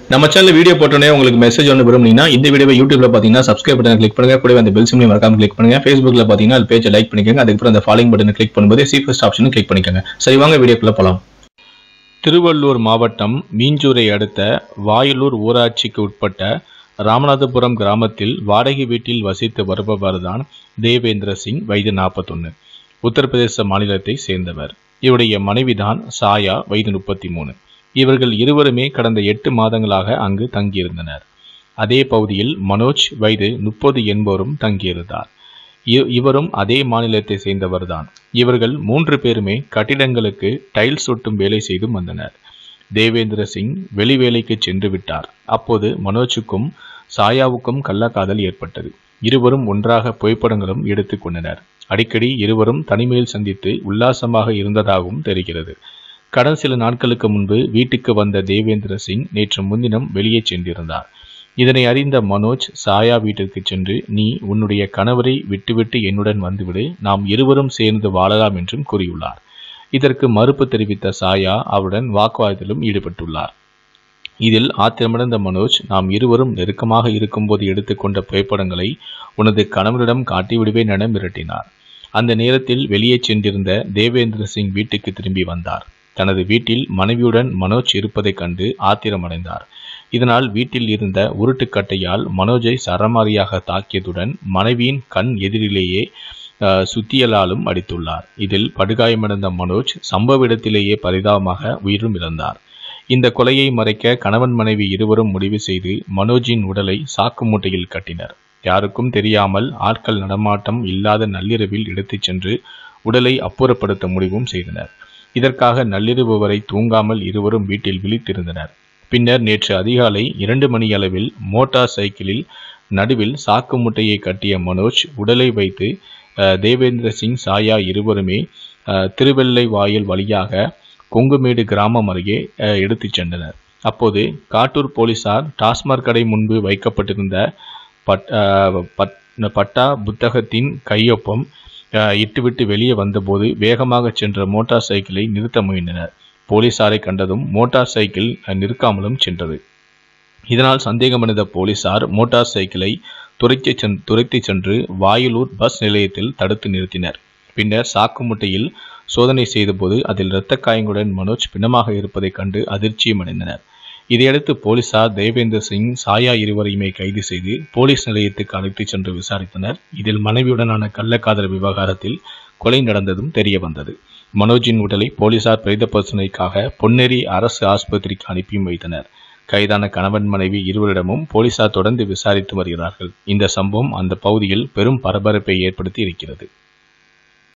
நம்ம channel video போட்டோன்னே உங்களுக்கு மெசேஜ் ஒன்று விரும்புனீங்கன்னா இந்த வீடியோவை யூடியூப்ல பார்த்தீங்கன்னா சப்ஸ்கிரைப் பட்டன் கிளிக் பண்ணுங்க கூடவே அந்த பெல் சிம்லையும் மறக்காம கிளிக் பண்ணுங்க ஃபேஸ்புக்ல பார்த்தீங்கன்னா அது பேஜை லைக் பண்ணிக்கோங்க அதுக்கப்புறம் அந்த ஃபாலோயிங் பட்டனை கிளிக் பண்ணும்போது சி ஃபர்ஸ்ட் ஆப்ஷனும் கிளிக் பண்ணிக்கோங்க சரி வாங்க வீடியோக்குள்ள போலாம் திருவள்ளூர் மாவட்டம் மீஞ்சூரை அடுத்த வாயலூர் ஊராட்சிக்கு உட்பட்ட ராமநாதபுரம் கிராமத்தில் வாடகை வீட்டில் வசித்து வருபவர்தான் தேவேந்திர சிங் வயது நாற்பத்தொன்று உத்தரப்பிரதேச மாநிலத்தை சேர்ந்தவர் இவருடைய மனைவிதான் சாயா வயது முப்பத்தி மூணு இவர்கள் இருவருமே கடந்த எட்டு மாதங்களாக அங்கு தங்கியிருந்தனர் அதே பகுதியில் மனோஜ் வயது முப்பது என்பவரும் தங்கியிருந்தார் இ- இவரும் அதே மாநிலத்தை சேர்ந்தவர்தான் இவர்கள் மூன்று பேருமே கட்டிடங்களுக்கு டைல்ஸ் ஒட்டும் வேலை செய்து வந்தனர் தேவேந்திர சிங் வெளி வேலைக்கு சென்று விட்டார் அப்போது மனோஜுக்கும் சாயாவுக்கும் கள்ளக்காதல் ஏற்பட்டது இருவரும் ஒன்றாக புகைப்படங்களும் எடுத்துக் கொண்டனர் அடிக்கடி இருவரும் தனிமையில் சந்தித்து உல்லாசமாக இருந்ததாகவும் தெரிகிறது கடந்த சில நாட்களுக்கு முன்பு வீட்டுக்கு வந்த தேவேந்திர சிங் நேற்று முன்தினம் வெளியே சென்றிருந்தார் இதனை அறிந்த மனோஜ் சாயா வீட்டிற்கு சென்று நீ உன்னுடைய கணவரை விட்டுவிட்டு என்னுடன் வந்துவிடு நாம் இருவரும் சேர்ந்து வாழலாம் என்றும் கூறியுள்ளார் இதற்கு மறுப்பு தெரிவித்த சாயா அவருடன் வாக்குவாதத்திலும் ஈடுபட்டுள்ளார் இதில் ஆத்திரமடைந்த மனோஜ் நாம் இருவரும் நெருக்கமாக இருக்கும்போது எடுத்துக்கொண்ட புகைப்படங்களை உனது கணவரிடம் காட்டிவிடுவேன் என மிரட்டினார் அந்த நேரத்தில் வெளியே சென்றிருந்த தேவேந்திர சிங் வீட்டுக்கு திரும்பி வந்தார் தனது வீட்டில் மனைவியுடன் மனோஜ் இருப்பதைக் கண்டு ஆத்திரமடைந்தார் இதனால் வீட்டில் இருந்த உருட்டுக்கட்டையால் மனோஜை சரமாரியாக தாக்கியதுடன் மனைவியின் கண் எதிரிலேயே அஹ், சுத்தியலாலும் அடித்துள்ளார் இதில் படுகாயமடைந்த மனோஜ் சம்பவ இடத்திலேயே பரிதாபமாக உயிரும் இழந்தார் இந்த கொலையை மறைக்க கணவன் மனைவி இருவரும் முடிவு செய்து மனோஜின் உடலை சாக்கு மூட்டையில் கட்டினர் யாருக்கும் தெரியாமல் ஆட்கள் நடமாட்டம் இல்லாத நள்ளிரவில் எடுத்துச் சென்று உடலை அப்புறப்படுத்த முடிவும் செய்தனர் இதற்காக நள்ளிரவு வரை தூங்காமல் இருவரும் வீட்டில் விழித்திருந்தனர் பின்னர் நேற்று அதிகாலை இரண்டு மணி அளவில் மோட்டார் சைக்கிளில் நடுவில் சாக்கு மூட்டையை கட்டிய மனோஜ் உடலை வைத்து அஹ், தேவேந்திர சிங் சாயா இருவருமே அஹ், திருவெல்லை வாயில் வழியாக கொங்குமேடு கிராமம் அருகே அஹ், எடுத்துச் சென்றனர் அப்போது காட்டூர் போலீசார் டாஸ்மாக் கடை முன்பு வைக்கப்பட்டிருந்த பட் அஹ், பட்- பட்டா புத்தகத்தின் கையொப்பம் அஹ், இட்டுவிட்டு வெளியே வந்தபோது வேகமாக சென்ற மோட்டார் சைக்கிளை நிறுத்த முயன்றனர் போலீசாரை கண்டதும் மோட்டார் சைக்கிள் அஹ், நிற்காமலும் சென்றது இதனால் சந்தேகமடைந்த போலீசார் மோட்டார் சைக்கிளை துரைத்து சென் துரைத்து சென்று வாயிலூர் பஸ் நிலையத்தில் தடுத்து நிறுத்தினர் பின்னர் சாக்கு மூட்டையில் சோதனை செய்தபோது அதில் இரத்த காயங்களுடன் மனோஜ் பிணமாக இருப்பதைக் கண்டு அதிர்ச்சியும் அடைந்தனர் இதையடுத்து போலீசார் தேவேந்திர சிங் சாயா இருவரையுமே கைது செய்து போலீஸ் நிலையத்துக்கு அழைத்துச் சென்று விசாரித்தனர் இதில் மனைவியுடனான கள்ளக்காதல் விவகாரத்தில் கொலை நடந்ததும் தெரிய வந்தது மனோஜின் உடலை போலீசார் பிரேத பரிசோதனைக்காக பொன்னேரி அரசு ஆஸ்பத்திரிக்கு அனுப்பியும் வைத்தனர் கைதான கணவன் மனைவி இருவரிடமும் போலீசார் தொடர்ந்து விசாரித்து வருகிறார்கள் இந்த சம்பவம் அந்த பகுதியில் பெரும் பரபரப்பை ஏற்படுத்தி இருக்கிறது